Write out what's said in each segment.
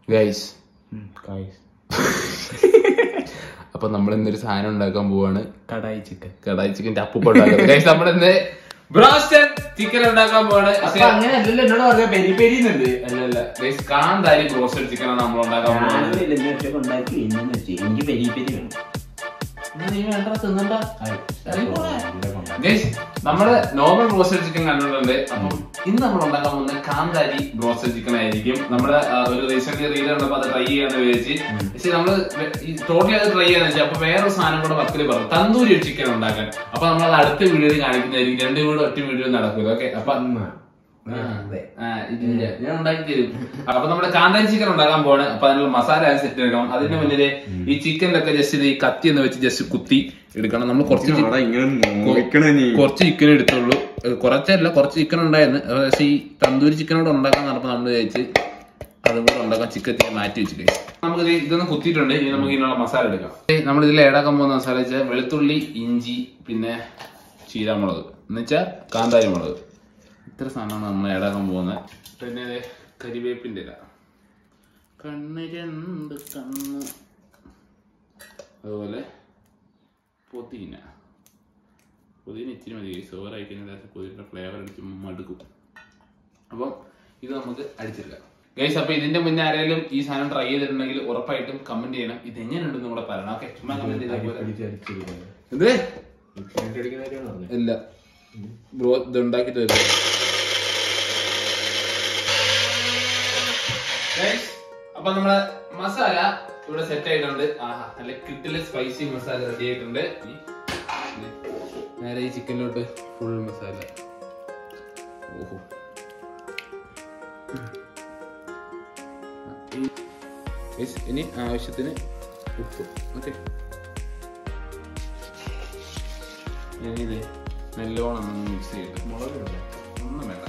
Guys അപ്പൊ നമ്മൾ ഇന്നൊരു സാധനം ഉണ്ടാക്കാൻ പോവാണ് കടായി ചിക്കൻ കടായി ചിക്കൻ അപ്പുണ്ടാക്കുന്നത് ഗൈസ് നമ്മൾ ഇന്ന് ബ്രോസ്റ്റൻ ചിക്കൻ ഉണ്ടാക്കാൻ പോവാണ് അപ്പൊ അങ്ങനെ അല്ലല്ലോ എന്നോട് പറഞ്ഞ പെരി പെരി എന്നുണ്ട് അല്ലല്ല ഗൈസ് കാന്താരി ബ്രോസ്റ്റഡ് ചിക്കൻ ആണ് നമ്മൾ ഉണ്ടാക്കാൻ പോകുന്നത് ഉണ്ടാക്കി എന്നു വെച്ച് എനിക്ക് പെരി പെരി വേണം നീ വേണ്ട തിന്നണ്ട ഗൈസ് നമ്മള് നോർമൽ ബ്രോസ്റ്റഡ് ചിക്കൻ കണ്ടിട്ടുണ്ട് അപ്പം ഇന്ന് നമ്മൾ ഉണ്ടാക്കാൻ പോകുന്നത് കാന്താരി ബ്രോസ്റ്റഡ് ചിക്കൻ ആയിരിക്കും നമ്മുടെ ആ, ഒരു റീസെന്റ് റീൽ കണ്ടപ്പോ അത് ട്രൈ ചെയ്യാന്ന് വിചാരിച്ച് പക്ഷെ നമ്മള് ടോട്ടലി അത് ട്രൈ ചെയ്യാന്ന് വെച്ചാൽ അപ്പൊ വേറൊരു സാധനം കൂടെ വർക്കിൽ പറഞ്ഞു തന്തൂരി ചിക്കൻ ഉണ്ടാക്കാൻ അപ്പൊ നമ്മൾ അത് അടുത്ത വീഡിയോയിൽ കാണിക്കുന്നതായിരിക്കും രണ്ടും കൂടെ ഒറ്റ വീഡിയോ നടക്കൂല ഓക്കെ അപ്പൊ ആ, ഇതില്ല. ഞാൻ ഉണ്ടാക്കി തരും അപ്പൊ നമ്മുടെ കാന്താരി ചിക്കൻ ഉണ്ടാക്കാൻ പോവാണ് അപ്പൊ അതിനുള്ള മസാല സെറ്റ് എടുക്കണം അതിന് മുന്നില് ഈ ചിക്കനിലൊക്കെ ജസ്റ്റ് ഈ കത്തി എന്ന് വെച്ച് ജസ്റ്റ് കുത്തി എടുക്കണം നമ്മൾ കുറച്ച് ചി- കുറച്ച് ചിക്കൻ എടുത്തുള്ളൂ ഏഹ് കുറച്ചല്ല കുറച്ച് ചിക്കൻ ഉണ്ടായിരുന്നു ഏഹ് പക്ഷെ ഈ തന്തൂരി ചിക്കനോട് ഉണ്ടാക്കാൻ നടപ്പോ നമ്മൾ വിചാരിച്ച് അതും കൂടെ ഉണ്ടാക്കാൻ ചിക്കൻ ഇത്തിരി മാറ്റി വെച്ച് കഴിച്ചു നമുക്ക് ഇത് ഇതൊന്ന് കുത്തിയിട്ടുണ്ട് ഇനി നമുക്ക് ഇതിനുള്ള മസാല എടുക്കാം നമ്മൾ ഇതിൽ ഏടാക്കാൻ പോകുന്ന മസാല വെച്ചാൽ വെളുത്തുള്ളി ഇഞ്ചി പിന്നെ ചീരാമുളക് എന്നുവെച്ചാൽ കാന്താരി മുളക് ഇത്ര സാധനമാണ് നമ്മൾ ഏടാക്കാൻ പോകുന്നത് പിന്നെ ദേ കരിവേപ്പിൻ്റെ ഇല കണ്ണ് രണ്ട് കണ്ണ് അതുപോലെ പുതിന പുതിന ഇച്ചിരി മതി സോറായി കഴിഞ്ഞാൽ പുതിന ഫ്ലേവർ അടിച്ച് മടുക്കും അപ്പം ഇത് നമുക്ക് അടിച്ചെടുക്കാം ഗൈസ് അപ്പൊ ഇതിന്റെ മുന്നേ ആരെങ്കിലും ഈ സാധനം ട്രൈ ചെയ്തിട്ടുണ്ടെങ്കിൽ ഉറപ്പായിട്ടും കമന്റ് ചെയ്യണം ഇത് എങ്ങനെയുണ്ടെന്ന് കൂടെ പറയണം ഓക്കെ ചുമ്മാ കമന്റ് ചെയ്താൽ പോരെ ഇത് ഇല്ല ബ്രോ ഇത് ഉണ്ടാക്കിട്ട് വരും Guys, അപ്പൊ നമ്മളെ മസാല ഇവിടെ സെറ്റ് ആയിട്ടുണ്ട് ആഹാ നല്ല കിട്ടിലെ സ്പൈസി മസാല റെഡി ആയിട്ടുണ്ട് ഈ നേരെ ഈ ചിക്കനിലോട്ട് ഫുൾ മസാല ഓഹോ ഈ- Guys, ഇനി ആവശ്യത്തിന് ഉപ്പ് ഓക്കെ ഞാനിത് നല്ലോണം ഒന്ന് മിക്സ് ചെയ്തിട്ട് മുളക് ഒന്നും വേണ്ട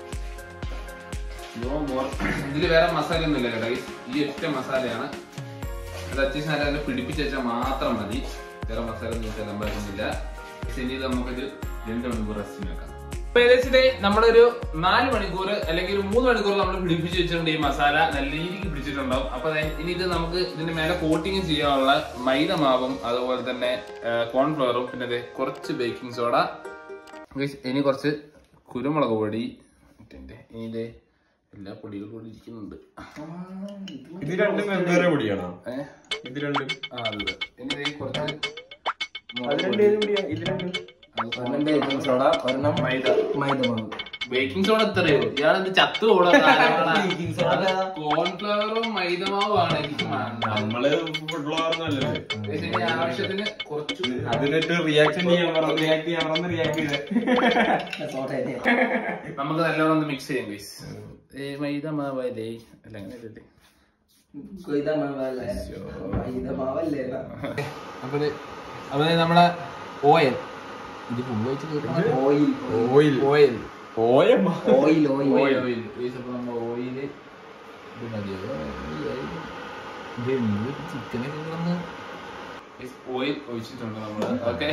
നോ മോർ ഇതിൽ വേറെ മസാല ഒന്നും ഇല്ല കേട്ടോ guys. ഈ ഒറ്റ മസാലയാണ് അത് അത്യാവശ്യം നല്ല നല്ല പിടിപ്പിച്ച് വെച്ചാൽ മാത്രം മതി വേറെ മസാല ഒന്നും വെച്ചാൽ നമ്മളൊന്നുമില്ല ഇനി ഇത് നമുക്കൊരു രണ്ട് മണിക്കൂർ റെസ്റ്റ് വെക്കാം അപ്പൊ ഏകദേശം ദേ നമ്മളൊരു നാല് മണിക്കൂർ അല്ലെങ്കിൽ ഒരു മൂന്ന് മണിക്കൂർ നമ്മൾ പിടിപ്പിച്ച് വെച്ചിട്ടുണ്ട് ഈ മസാല നല്ല രീതിക്ക് പിടിച്ചിട്ടുണ്ടാവും അപ്പൊ ദേ ഇനി ഇത് നമുക്ക് ഇതിന്റെ മേലെ കോട്ടിങ് ചെയ്യാനുള്ള മൈദ മാവും അതുപോലെ തന്നെ കോൺഫ്ലവറും പിന്നെ ദേ കുറച്ച് ബേക്കിംഗ് സോഡ Guys, ഇനി കുറച്ച് കുരുമുളക് പൊടി ഇട്ടിട്ടുണ്ട്. ഇനി ദേ എല്ലാ പൊടികളും കൂടി ഇരിക്കുന്നുണ്ട് ഇത് രണ്ടും വെവ്വേറെ പൊടിയാണോ ഏ? ഇത് രണ്ടും ആ, അത് ഇത്. ഇനി ദേ കുറച്ച് മുളക് അത് പൊടി. രണ്ടും ഏത് പൊടിയാ ഇത് രണ്ടും ഒരെണ്ണം ബേക്കിംഗ് സോഡ ഒരെണ്ണം മൈദ മൈദ മാവ് ബേക്കിംഗ് സോഡ എത്രയോ ഇയാളെന്ത് ചത്തു കൂടാ Baking soda ഏതാ? കോൺഫ്ലവറും മൈദമാവുമാണ് എനിക്ക് വേണ്ടത്. നമ്മള് ഫുട്ബോളാർന്നല്ലേ Guys, ഇനി ആവശ്യത്തിന് കുറച്ച് അതിനൊരു റിയാക്ഷൻ ചെയ്യാൻ പറഞ്ഞു റിയാക്ട് ചെയ്യാൻ പറഞ്ഞു റിയാക്ട് ചെയ്തേ സോഡ നമുക്ക് നല്ലോണം ഒന്ന് മിക്സ് ചെയ്യാം ഗൈസ് മൈദ മാവല്ലേ അല്ല അങ്ങനെ അല്ലേ കൊയ്ത മാവല്ലേ മൈദ മാവല്ലേ അപ്പൊ ഇത് അപ്പൊ ഇത് നമ്മുടെ ഓയിൽ ഇത് ഫുൾ വെച്ച് ഓയിൽ ഓയിൽ ഓയിൽ ഓയമ്മ oil oil oil oil guys അപ്പൊ നമ്മൾ ഓയിൽ ഇത് മതിയോ ചിക്കനൊക്കെ ഓയിൽ ഒഴിച്ചിട്ടുണ്ട് നമ്മള് ഓക്കെ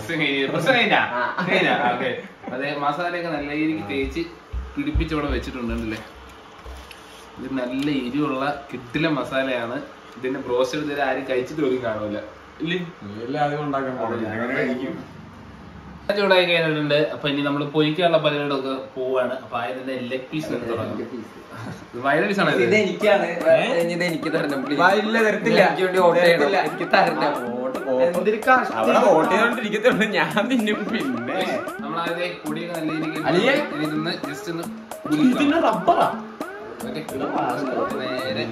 ഓക്കെ അതെ മസാലയൊക്കെ നല്ല രീതിക്ക് തേച്ച് പിടിപ്പിച്ച് ഇവിടെ വെച്ചിട്ടുണ്ട് അല്ലേ ഇത് നല്ല എരിവുള്ള കിട്ടിലെ മസാലയാണ് ഇതിന്റെ ബ്രോസ്റ്റഡ് ഇതുവരെ ആരും കഴിച്ചിട്ട് പോലും കാണൂല ഇല്ലേ എല്ലാം ഉണ്ടാക്കാൻ പോകും അങ്ങനെ കഴിക്കും ചൂടായി കഴിഞ്ഞിട്ടുണ്ട് അപ്പൊ ഇനി നമ്മൾ പൊരിക്കാനുള്ള പരിപാടിയൊക്കെ പോവാണ് അപ്പൊ അതിന്റെ ലെഗ് പീസ് തുടങ്ങാം വയലറ്റ് പീസ് ആണ് ഇത് ഇത് എനിക്കാണ് ഇത് എനിക്ക് തരണം please. വാ, ഇല്ല, തരത്തില്ല. എനിക്ക് വേണ്ടി ഓർഡർ ചെയ്യണം തരത്തില്ല. എനിക്ക് തരണം എന്തൊരു കഷ്ടം. അവിടെ വോട്ട് ചെയ്തോണ്ടിരിക്കത്തുള്ളൂ ഞാൻ തിന്നും പിന്നെ നമ്മളതിന്റെ പൊടിയൊക്കെ നല്ല രീതിക്ക് അലിയേ? ഇനി ഇതൊന്ന് ജസ്റ്റ് ഒന്ന് ഇതിന് റബ്ബറാ ഓക്കേ. നേരെ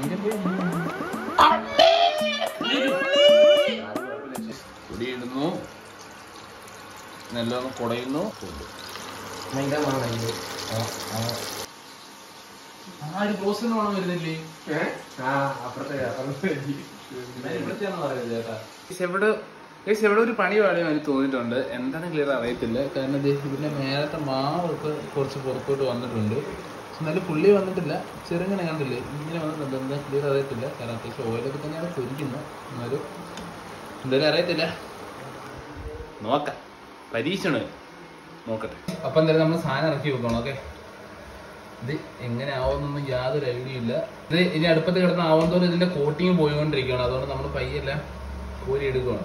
പൊടി ഇടുന്നു നല്ലോണം കുടയുന്നു മൈദ മാവല്ലേ ആര് ബ്രോസ്റ്റഡ് വേണം വരുന്നില്ലേ ആ അപ്പുറത്തെ അപ്പുറത്തെ എവിടെ ഗൈസ് എവിടെ ഒരു പണി പാടി എനിക്ക് തോന്നിയിട്ടുണ്ട് എന്താണ് ക്ലിയർ അറിയത്തില്ല കാരണം ഇത് ഇതിന്റെ മേലത്തെ മാവൊക്കെ കുറച്ച് പുറത്തോട്ട് വന്നിട്ടുണ്ട് പക്ഷെ എന്നാലും പുള്ളി വന്നിട്ടില്ല ചെറുങ്ങനെ കണ്ടില്ലേ ഇങ്ങനെ വന്നിട്ടുണ്ട് എന്താ ക്ലിയർ അറിയത്തില്ല കാരണം അത്യാവശ്യം ഓയിലൊക്കെ തന്നെയാണ് പൊരിക്കുന്നത് എന്നാലും എന്തായാലും അറിയത്തില്ല നോക്കാം പരീക്ഷണ് നോക്കട്ടെ അപ്പൊ എന്തായാലും നമ്മൾ സാധനം ഇറക്കി വെക്കണം ഓക്കെ ഇത് എങ്ങനെ ആവുമെന്നൊന്നും യാതൊരു ഐഡിയ ഇല്ല ഇത് ഇനി അടുപ്പത്ത് കിടന്ന് ആവുന്നതോറും ഇതിന്റെ കോട്ടിങ് പോയിക്കൊണ്ടിരിക്കുകയാണ് അതുകൊണ്ട് നമ്മൾ പയ്യെല്ലാം കോരി എടുക്കുകയാണ്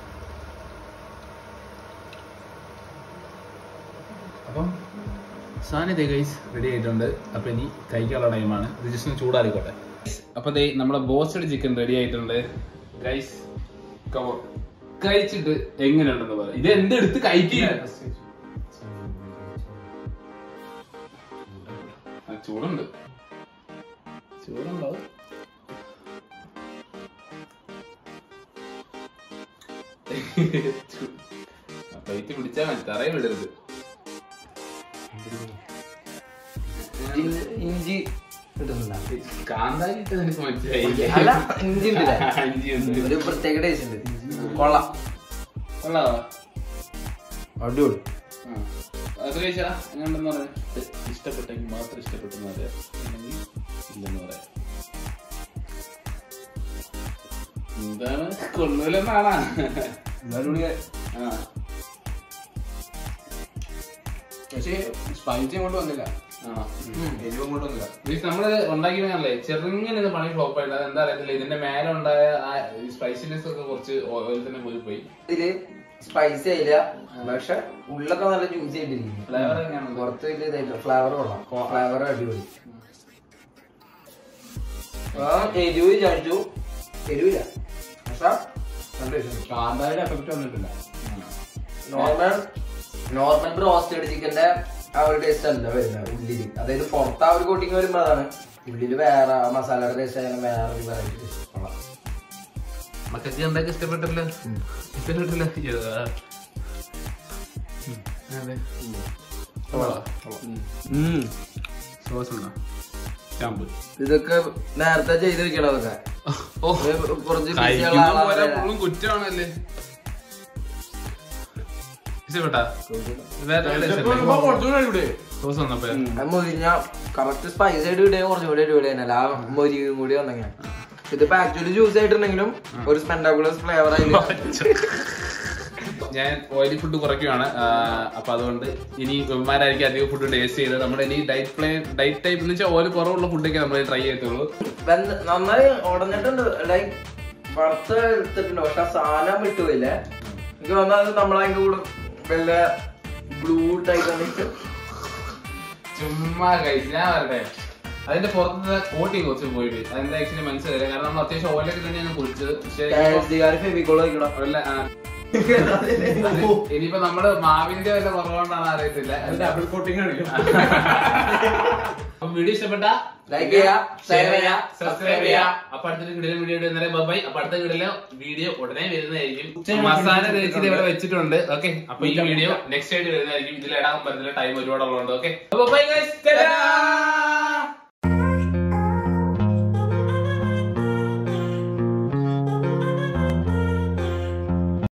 അപ്പം സാധനം ഗൈസ് റെഡി ആയിട്ടുണ്ട് അപ്പൊ ഇനി കഴിക്കാനുള്ള ടൈമാണ് ഇത് ജസ്റ്റ് ഒന്ന് ചൂടാറിക്കോട്ടെ അപ്പൊ ദേ നമ്മുടെ ബോസ്റ്റഡ് ചിക്കൻ റെഡി ആയിട്ടുണ്ട് ഗൈസ് കഴിച്ചിട്ട് എങ്ങനെയുണ്ടെന്ന് പറയാം ഇത് എന്തെടുത്ത് കഴിക്കുക ആ, ചൂടുണ്ട് ചൂടുണ്ടാവും പ്ലേറ്റ് പിടിച്ചാ മതി തറയെ വിടരുത് ഇഞ്ചി കിട്ടുന്നില്ല കാന്താരി ഇട്ടത് എനിക്ക് മനസ്സിലായി അല്ല ഇഞ്ചി ഉണ്ടല്ലേ ഇഞ്ചി ഉണ്ട്. ഒരു പ്രത്യേക ടേസ്റ്റ് ഉണ്ട് കൊള്ളാം കൊള്ളാവോ? അടിപൊളി ആ. അത് കഴിച്ചാ എങ്ങനെയുണ്ടെന്ന് പറയാം ഇഷ്ടപ്പെട്ടെങ്കിൽ മാത്രം ഇഷ്ടപ്പെട്ടെന്ന് പറയാം അല്ലെങ്കിൽ ഇല്ലെന്ന് പറയാം എന്താണ് കൊള്ളൂലെന്നാണാ ആ പക്ഷേ സ്പൈസി അങ്ങോട്ട് വന്നില്ല ആണോ എരിവ് അങ്ങോട്ട് വന്നില്ല ഇത് നമ്മള് ഉണ്ടാക്കിയതല്ലേ ചെറുങ്ങനെ ഇത് പണി ഫ്ലോപ്പ് ആയിട്ട് എന്താ അറിയത്തില്ല ഇതിന്റെ മേലെ ഉണ്ടായ ആ സ്പൈസിനെസ് ഒക്കെ കുറച്ച് ഓയിൽ തന്നെ പോയി പോയി ഇതില് സ്പൈസി ആയില്ല പക്ഷെ ഉള്ളൊക്കെ നല്ല ജ്യൂസി ആയിട്ടിരിക്കും ഫ്ലേവർ എങ്ങനെയാണ് പുറത്ത് വലിയ ഇതായില്ല ഫ്ലേവർ കൊള്ളാം ഫ്ലേവർ അടിപൊളി ആ എരിവ് വിചാരിച്ചു എരിവില്ല പക്ഷെ നല്ല ടേസ്റ്റ് കാന്താരിയുടെ എഫക്ട് വന്നിട്ടില്ല നോർമൽ നോർമൽ ബ്രോസ്റ്റഡ് ചിക്കന്റെ ആ ഒരു ടേസ്റ്റ് അല്ല വരുന്നത് ഉള്ളില് അതായത് പുറത്ത് ആ ഒരു കോട്ടിങ് വരുമ്പോ അതാണ് ഉള്ളില് വേറെ ആ മസാലയുടെ ടേസ്റ്റ് ആയാലും വേറെ ഒരു വെറൈറ്റി ടേസ്റ്റ് കൊള്ളാം മക്കൾക്ക് എന്തായാലും ഇഷ്ടപ്പെട്ടില്ല ഇഷ്ടപ്പെട്ടില്ല അയ്യോ. ഉം. അതെ സോസ് ഉണ്ടോ ചാമ്പ് ഇതൊക്കെ നേരത്തെ ചെയ്ത് വെക്കണം അതൊക്കെ ഓ ഇത് കുറച്ച് busy കഴിക്കുമ്പോ ഉള്ള പോലെ ആളാണ്. ഫുള്ളും കുറ്റമാണല്ലേ ഇഷ്ടപ്പെട്ടാ സോസ് വന്നപ്പോ ആ മൊരിഞ്ഞ കറക്റ്റ് സ്പൈസ് ആയിട്ട് കിട്ടിയ കുറച്ചുകൂടി അടിപൊളി തന്നെ ആ മൊരിയും കൂടി വന്നെങ്കിൽ ഇതിപ്പോ ആക്ച്വലി ജ്യൂസ് ആയിട്ടുണ്ടെങ്കിലും ഒരു സ്പെൻഡാക്കുലസ് ഫ്ലേവർ ആയില്ല ഞാൻ ഓയിലി ഫുഡ് കുറയ്ക്കുകയാണ് ആ, അപ്പൊ അതുകൊണ്ട് ഇനി ഇവന്മാരായിരിക്കും അധികം ഫുഡ് ടേസ്റ്റ് ചെയ്ത് നമ്മുടെ ഇനി ഡയറ്റ് പ്ലാൻ ഡയറ്റ് ടൈപ്പ് എന്ന് വെച്ചാൽ ഓയിൽ കുറവുള്ള ഫുഡൊക്കെ നമ്മൾ ട്രൈ ചെയ്യത്തുള്ളൂ വെന്ത- നന്നായി ഉടഞ്ഞിട്ടുണ്ട് ലൈക്ക് വറുത്ത് എടുത്തിട്ടുണ്ട് പക്ഷെ ആ സാധനം വിട്ടുപോയില്ലേ എനിക്ക് തോന്നുന്നത് നമ്മളതിന്റെ കൂടെ വല്ല ബ്ലൂ ടൈപ്പ് ചുമ്മാ കഴിച്ച് ഞാൻ പറയട്ടെ അതിന്റെ പുറത്തെ കോട്ടിങ് കുറച്ച് പോയി പോയി അതിന്റെ ആക്ച്വലി മനസ്സിലായില്ല കാരണം നമ്മൾ അത്യാവശ്യം ഓയിലൊക്കെ തന്നെയാണ് കുളിച്ചത് പക്ഷേ ഫെവിക്കോൾ വയ്ക്കണം വല്ല, ആ, അത് ഇനിയിപ്പോ നമ്മള് മാവിന്റെ വല്ല കുറവുകൊണ്ടാണ് അറിയത്തില്ല ഡബിൾ കോട്ടിങ് അടിക്കും അപ്പൊ വീഡിയോ ഇഷ്ടപ്പെട്ട ലൈക്ക് ചെയ്യാ ഷെയർ ചെയ്യാ സബ്സ്ക്രൈബ് ചെയ്യാ അപ്പൊ അടുത്തൊരു കിടിലൻ വീഡിയോ ഇടുന്നേരം ബൈ അപ്പൊ അടുത്ത കിടിലൻ വീഡിയോ ഉടനെ വരുന്നതായിരിക്കും മസാല തേച്ചിട്ട് ഇവിടെ വെച്ചിട്ടുണ്ട് ഓക്കെ അപ്പൊ ഈ വീഡിയോ നെക്സ്റ്റ് ആയിട്ട് വരുന്നതായിരിക്കും ഇതിൽ ഇടാൻ പറ്റുന്ന ടൈം ഒരുപാടുള്ളതുകൊണ്ട് ഓക്കെ അപ്പൊ ബൈ ഗൈസ്